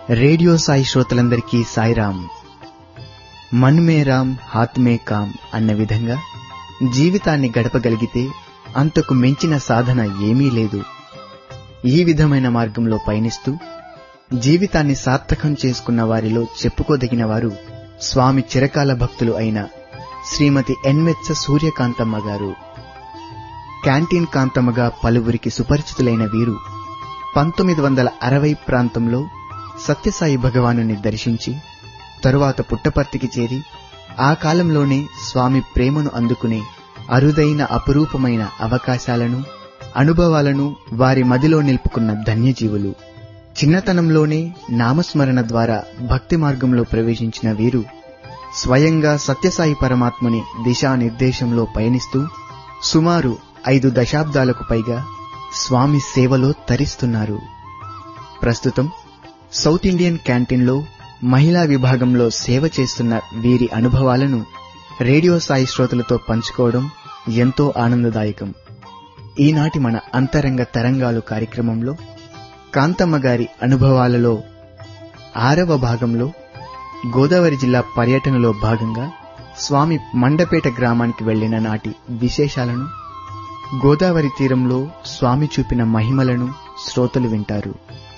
radio Sai శ్రోతలందరికీ సాయిరాం మన్ మే రామ్ హాత్ మే com అన్న విధంగా జీవితాన్ని గడపగలిగితే అంతకు మించిన సాధన ఏమీ లేదు ఈ విధమైన మార్గంలో పయనిస్తూ జీవితాన్ని సార్థకం చేసుకున్న వారిలో చెప్పుకోదగిన వారు స్వామి చిరకాల భక్తులు అయిన శ్రీమతి ఎన్మెత్స సూర్యకాంతమ్మ గారు క్యాంటీన్ కాంతమ్మగా పలువురికి సుపరిచితులైన వీరు పంతొమ్మిది వందల అరవై ప్రాంతంలో సత్యసాయి భగవానుని దర్శించి తరువాత పుట్టపర్తికి చేరి ఆ కాలంలోనే స్వామి ప్రేమను అందుకునే అరుదైన అపురూపమైన అవకాశాలను అనుభవాలను వారి మదిలో నిలుపుకున్న ధన్యజీవులు చిన్నతనంలోనే నామస్మరణ ద్వారా భక్తి మార్గంలో ప్రవేశించిన వీరు స్వయంగా సత్యసాయి పరమాత్ముని దిశానిర్దేశంలో పయనిస్తూ సుమారు ఐదు దశాబ్దాలకు పైగా స్వామి సేవలో తరిస్తున్నారు ప్రస్తుతం సౌత్ ఇండియన్ క్యాంటీన్లో మహిళా విభాగంలో సేవ చేస్తున్న వీరి అనుభవాలను రేడియో సాయి శ్రోతలతో పంచుకోవడం ఎంతో ఆనందదాయకం ఈనాటి మన అంతరంగ తరంగాలు కార్యక్రమంలో కాంతమ్మ గారి అనుభవాలలో ఆరవ భాగంలో గోదావరి జిల్లా పర్యటనలో భాగంగా స్వామి మండపేట గ్రామానికి వెళ్లిన నాటి విశేషాలను గోదావరి తీరంలో స్వామి చూపిన మహిమలను శ్రోతలు వింటారు